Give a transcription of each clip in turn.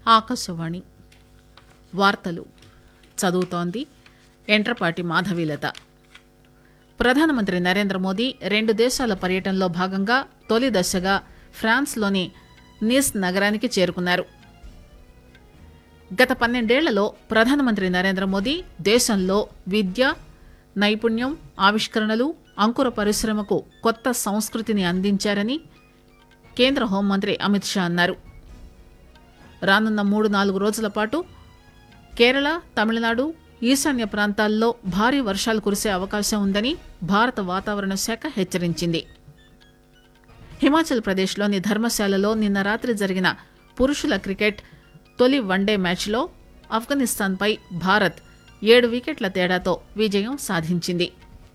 ఆకాశవాణి వార్తలు చదువుతోంది ఎంట్రపాటి మాధవీలత ప్రధానమంత్రి నరేంద్ర మోదీ రెండు దేశాల పర్యటనలో భాగంగా తొలి దశగా ఫ్రాన్స్లోని నీస్ నగరానికి చేరుకున్నారు గత పన్నెండేళ్లలో ప్రధానమంత్రి నరేంద్ర మోదీ దేశంలో విద్య నైపుణ్యం ఆవిష్కరణలు అంకుర పరిశ్రమకు కొత్త సంస్కృతిని అందించారని కేంద్ర హోంమంత్రి అమిత్ షా అన్నారు రానున్న మూడు నాలుగు రోజుల పాటు కేరళ తమిళనాడు ఈశాన్య ప్రాంతాల్లో భారీ వర్షాలు కురిసే అవకాశం ఉందని భారత వాతావరణ శాఖ హెచ్చరించింది హిమాచల్ ప్రదేశ్లోని ధర్మశాలలో నిన్న రాత్రి జరిగిన పురుషుల క్రికెట్ తొలి వన్డే మ్యాచ్లో ఆఫ్ఘనిస్తాన్పై భారత్ ఏడు వికెట్ల తేడాతో విజయం సాధించింది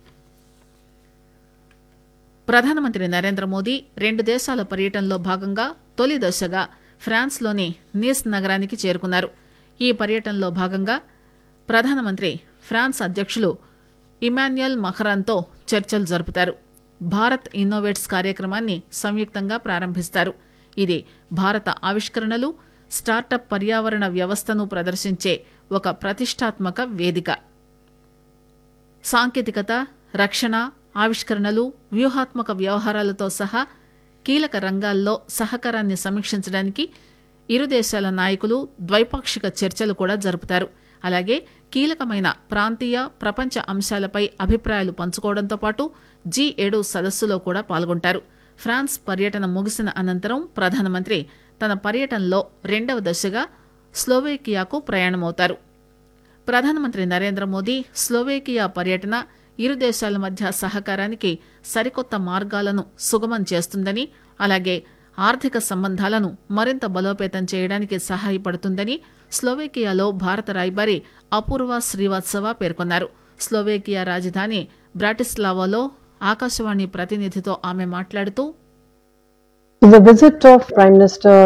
ప్రధానమంత్రి నరేంద్ర మోదీ రెండు దేశాల పర్యటనలో భాగంగా తొలి దశగా ఫ్రాన్స్లోని నీస్ నగరానికి చేరుకున్నారు ఈ పర్యటనలో భాగంగా ప్రధానమంత్రి ఫ్రాన్స్ అధ్యక్షులు ఇమాన్యుయల్ మఖరాన్తో చర్చలు జరుపుతారు భారత్ ఇన్నోవేట్స్ కార్యక్రమాన్ని సంయుక్తంగా ప్రారంభిస్తారు ఇది భారత ఆవిష్కరణలు స్టార్టప్ పర్యావరణ వ్యవస్థను ప్రదర్శించే ఒక ప్రతిష్టాత్మక వేదిక సాంకేతికత రక్షణ ఆవిష్కరణలు వ్యూహాత్మక వ్యవహారాలతో సహా కీలక రంగాల్లో సహకారాన్ని సమీక్షించడానికి ఇరు దేశాల నాయకులు ద్వైపాక్షిక చర్చలు కూడా జరుపుతారు అలాగే కీలకమైన ప్రాంతీయ ప్రపంచ అంశాలపై అభిప్రాయాలు పంచుకోవడంతో పాటు జీ ఏడు సదస్సులో కూడా పాల్గొంటారు ఫ్రాన్స్ పర్యటన ముగిసిన అనంతరం ప్రధానమంత్రి తన పర్యటనలో రెండవ దశగా స్లోవేకియాకు ప్రయాణమవుతారు ప్రధానమంత్రి నరేంద్ర మోదీ స్లోవేకియా పర్యటన ఇరు దేశాల మధ్య సహకారానికి సరికొత్త మార్గాలను సుగమం చేస్తుందని అలాగే ఆర్థిక సంబంధాలను మరింత బలోపేతం చేయడానికి సహాయపడుతుందని స్లోవేకియాలో భారత రాయబారి అపూర్వ శ్రీవాత్సవ పేర్కొన్నారు స్లోవేకియా రాజధాని బ్రాటిస్లావాలో ఆకాశవాణి ప్రతినిధితో ఆమె మాట్లాడుతూ The visit of Prime Minister